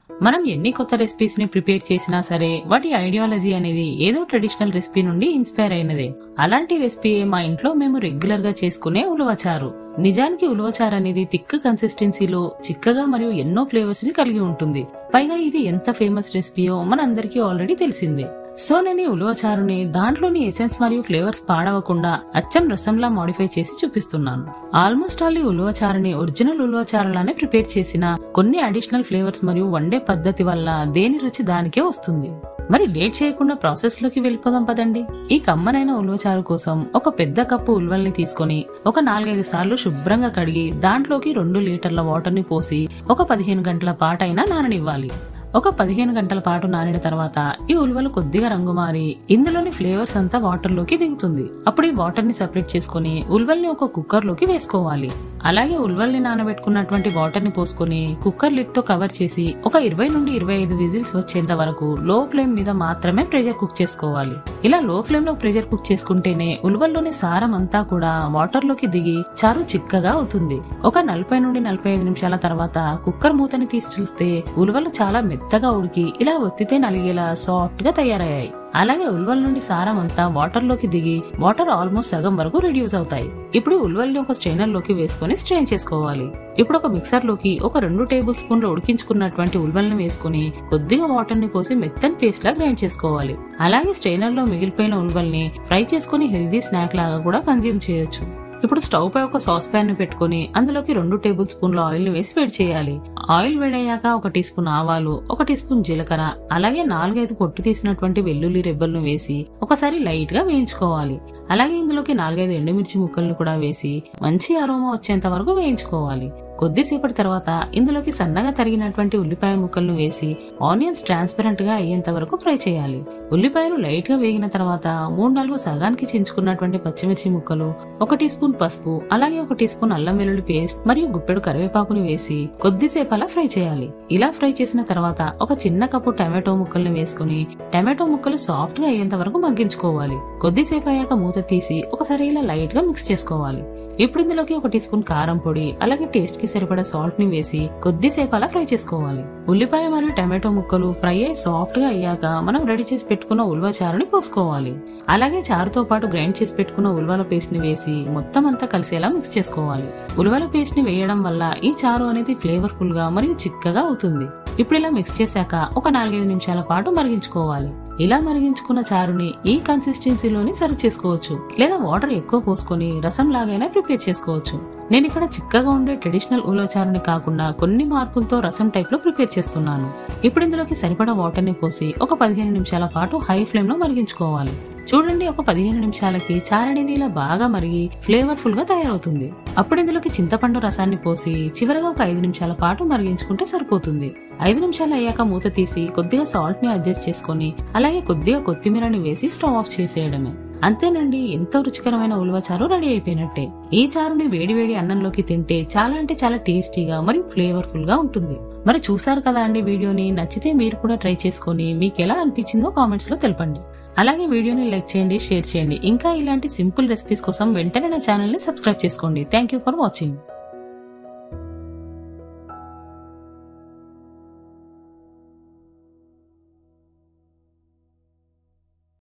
మనం ఎన్ని కొత్త రెసిపీస్ ని ప్రిపేర్ చేసినా సరే వాటి ఐడియాలజీ అనేది ఏదో ట్రెడిషనల్ రెసిపీ నుండి ఇన్స్పైర్ అయినదే అలాంటి రెసిపీ మా ఇంట్లో మేము రెగ్యులర్ గా చేసుకునే ఉలవచారు నిజానికి ఉలవచారు అనేది థిక్ కన్సిస్టెన్సీలో చిక్కగా మరియు ఎన్నో ఫ్లేవర్స్ ని కలిగి ఉంటుంది పైగా ఇది ఎంత ఫేమస్ రెసిపీయో మనందరికీ ఆల్రెడీ తెలిసిందే సో నేను ఈ ఉలవచారుని దాంట్లోని ఎసెన్స్ మరియు ఫ్లేవర్స్ పాడవకుండా అచ్చం రసంలా మాడిఫై చేసి చూపిస్తున్నాను ఆల్మోస్ట్ ఆల్ ఈ ఉలవచారుని ఒరిజినల్ ఉలవచారులానే ప్రిపేర్ చేసిన కొన్ని అడిషనల్ ఫ్లేవర్స్ మరియు వండే పద్ధతి వల్ల దేని రుచి దానికే వస్తుంది మరి లేట్ చేయకుండా ప్రాసెస్ లోకి వెళ్ళిపోదాం పదండి ఈ కమ్మనైన ఉల్వచారు కోసం ఒక పెద్ద కప్పు ఉల్వల్ని తీసుకొని ఒక నాలుగైదు సార్లు శుభ్రంగా కడిగి దాంట్లోకి రెండు లీటర్ల వాటర్ ని పోసి ఒక పదిహేను గంటల పాటైనా నాననివ్వాలి ఒక పదిహేను గంటల పాటు నానిన తర్వాత ఈ ఉలువలు కొద్దిగా రంగు మారి ఇందులోని ఫ్లేవర్స్ అంతా వాటర్ లోకి దిగుతుంది అప్పుడు ఈ వాటర్ ని సెపరేట్ చేసుకుని ఉల్వల్ని ఒక కుక్కర్ లోకి వేసుకోవాలి అలాగే ఉల్వల్ని నానబెట్టుకున్నటువంటి వాటర్ ని పోసుకొని కుక్కర్ లిడ్ తో కవర్ చేసి ఒక ఇరవై నుండి ఇరవై ఐదు విజిల్స్ వచ్చేంత వరకు లో ఫ్లేమ్ మీద మాత్రమే ప్రెషర్ కుక్ చేసుకోవాలి ఇలా లో ఫ్లేమ్ లో ప్రెషర్ కుక్ చేసుకుంటేనే ఉల్వల్లోని సారం అంతా కూడా వాటర్ లోకి దిగి చారు చిక్కగా అవుతుంది ఒక నలభై నుండి నలభై ఐదు నిమిషాల తర్వాత కుక్కర్ మూతని తీసి చూస్తే ఉలువలు చాలా మెత్తగా ఉడికి ఇలా ఒత్తితే నలిగేలా సాఫ్ట్ గా తయారయ్యాయి అలాగే ఉల్వల నుండి సారం అంతా వాటర్ లోకి దిగి వాటర్ ఆల్మోస్ట్ సగం వరకు రిడ్యూస్ అవుతాయి ఇప్పుడు ఉల్వల్ని ఒక స్ట్రైనర్ లోకి వేసుకొని స్ట్రెయిన్ చేసుకోవాలి ఇప్పుడు ఒక మిక్సర్ లోకి ఒక రెండు టేబుల్ స్పూన్లు ఉడికించుకున్నటువంటి ఉల్వల్ని వేసుకుని కొద్దిగా వాటర్ ని పోసి మెత్తని పేస్ట్ లా గ్రైండ్ చేసుకోవాలి అలాగే స్ట్రైనర్ లో మిగిలిపోయిన ఉల్వల్ని ఫ్రై చేసుకుని హెల్దీ స్నాక్ లాగా కూడా కన్జ్యూమ్ చేయొచ్చు ఇప్పుడు స్టవ్ పై ఒక సాస్ ప్యాన్ ని పెట్టుకుని అందులోకి రెండు టేబుల్ స్పూన్ల ఆయిల్ ని వేసి వేడి చేయాలి ఆయిల్ వేడయ్యాక ఒక టీ స్పూన్ ఆవాలు ఒక టీ స్పూన్ జీలకర్ర అలాగే నాలుగైదు పొట్టు తీసినటువంటి వెల్లుల్లి రెబ్బలను వేసి ఒకసారి లైట్ గా వేయించుకోవాలి అలాగే ఇందులోకి నాలుగైదు ఎండుమిర్చి ముక్కలను కూడా వేసి మంచి అరోమా వచ్చేంత వరకు వేయించుకోవాలి కొద్దిసేపటి తర్వాత ఇందులోకి సన్నగా తరిగినటువంటి ఉల్లిపాయ ముక్కలను వేసి ఆనియన్స్ ట్రాన్స్పరెంట్ గా అయ్యేంత వరకు ఫ్రై చేయాలి ఉల్లిపాయలు లైట్ గా వేగిన తర్వాత మూడు నాలుగు సగానికి చించుకున్నటువంటి పచ్చిమిర్చి ముక్కలు ఒక టీ స్పూన్ పసుపు అలాగే ఒక టీ స్పూన్ అల్లం వెల్లుల్లి పేస్ట్ మరియు గుప్పెడు కరివేపాకుని వేసి కొద్దిసేపు అలా ఫ్రై చేయాలి ఇలా ఫ్రై చేసిన తర్వాత ఒక చిన్న కప్పు టమాటో ముక్కల్ని వేసుకుని టమాటో ముక్కలు సాఫ్ట్ గా అయ్యేంత వరకు మగ్గించుకోవాలి కొద్దిసేపు అయ్యాక మూత తీసి ఒకసారి ఇలా లైట్ గా మిక్స్ చేసుకోవాలి ఇప్పుడు ఇందులోకి ఒక టీ స్పూన్ కారం పొడి అలాగే టేస్ట్ కి సరిపడా సాల్ట్ ని వేసి కొద్దిసేపు అలా ఫ్రై చేసుకోవాలి ఉల్లిపాయ మరియు టమాటో ముక్కలు ఫ్రై అయ్యి సాఫ్ట్ గా అయ్యాక మనం రెడీ చేసి పెట్టుకున్న ఉల్వ చారుని పోసుకోవాలి అలాగే చారుతో పాటు గ్రైండ్ చేసి పెట్టుకున్న ఉల్వల పేస్ట్ ని వేసి మొత్తం అంతా కలిసేలా మిక్స్ చేసుకోవాలి ఉల్వల పేస్ట్ ని వేయడం వల్ల ఈ చారు అనేది ఫ్లేవర్ఫుల్ గా మరియు చిక్కగా అవుతుంది ఇప్పుడు ఇలా మిక్స్ చేశాక ఒక నాలుగైదు నిమిషాల పాటు మరిగించుకోవాలి ఇలా మరిగించుకున్న చారుని ఈ కన్సిస్టెన్సీలోని సర్వ్ చేసుకోవచ్చు లేదా వాటర్ ఎక్కువ పోసుకొని రసం లాగైనా ప్రిపేర్ చేసుకోవచ్చు నేను ఇక్కడ చిక్కగా ఉండే ట్రెడిషనల్ ఉలో చారుని కాకుండా కొన్ని మార్పులతో రసం టైప్ లో ప్రిపేర్ చేస్తున్నాను ఇప్పుడు ఇందులోకి సరిపడా వాటర్ ని పోసి ఒక పదిహేను నిమిషాల పాటు హై ఫ్లేమ్ లో మరిగించుకోవాలి చూడండి ఒక పదిహేను నిమిషాలకి చారు అనేది ఇలా బాగా మరిగి ఫ్లేవర్ఫుల్ గా తయారవుతుంది అప్పుడు ఇందులోకి చింతపండు రసాన్ని పోసి చివరగా ఒక ఐదు నిమిషాల పాటు మరిగించుకుంటే సరిపోతుంది ఐదు నిమిషాలు అయ్యాక మూత తీసి కొద్దిగా సాల్ట్ ని అడ్జస్ట్ చేసుకొని అలాగే కొద్దిగా కొత్తిమీరని వేసి స్టవ్ ఆఫ్ చేసేయడమే అంతేనండి ఎంతో రుచికరమైన ఉలువ చారు రెడీ అయిపోయినట్టే ఈ చారుని వేడివేడి అన్నంలోకి తింటే చాలా అంటే చాలా టేస్టీగా మరియు ఫ్లేవర్ఫుల్ గా ఉంటుంది మరి చూసారు కదా అండి వీడియోని నచ్చితే మీరు కూడా ట్రై చేసుకొని మీకు ఎలా అనిపించిందో కామెంట్స్ లో తెలపండి అలాగే వీడియోని లైక్ చేయండి షేర్ చేయండి ఇంకా ఇలాంటి సింపుల్ రెసిపీస్ కోసం వెంటనే నా ఛానల్ ని సబ్స్క్రైబ్ చేసుకోండి థ్యాంక్ యూ ఫర్ వాచింగ్